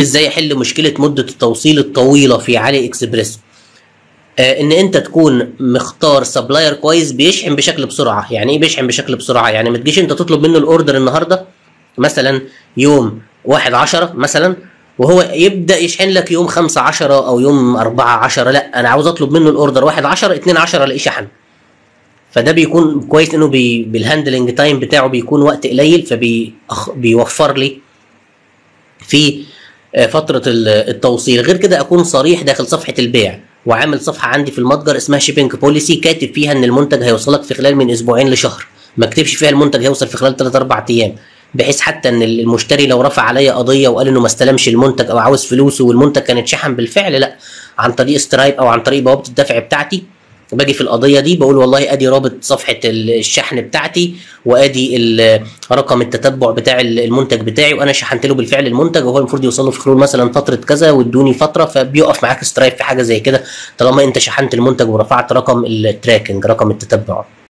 ازاي احل مشكله مده التوصيل الطويله في علي اكسبريس آه، ان انت تكون مختار سبلاير كويس بيشحن بشكل بسرعه يعني ايه بيشحن بشكل بسرعه يعني ما تجيش انت تطلب منه الاوردر النهارده مثلا يوم واحد عشرة مثلا وهو يبدا يشحن لك يوم خمسة عشرة او يوم أربعة عشرة لا انا عاوز اطلب منه الاوردر واحد عشرة اتنين عشرة الاقيه شحن فده بيكون كويس انه بي بالهاندلنج تايم بتاعه بيكون وقت قليل فبيوفر لي في آه، فترة ال- التوصيل غير كده اكون صريح داخل صفحة البيع وعامل صفحة عندي في المتجر اسمها شيبنج بوليسي كاتب فيها ان المنتج هيوصلك في خلال من اسبوعين لشهر ما اكتبش فيها المنتج هيوصل في خلال 3 4 ايام بحيث حتى ان المشتري لو رفع عليا قضيه وقال انه ما استلمش المنتج او عاوز فلوسه والمنتج كان اتشحن بالفعل لا عن طريق سترايب او عن طريق بوابه الدفع بتاعتي باجي في القضيه دي بقول والله ادي رابط صفحه الشحن بتاعتي وادي ال- رقم التتبع بتاع المنتج بتاعي وانا شحنت له بالفعل المنتج وهو المفروض يوصل له في خلال مثلا فتره كذا وادوني فتره فبيقف معاك سترايب في حاجه زي كده طالما انت شحنت المنتج ورفعت رقم التراكنج رقم التتبع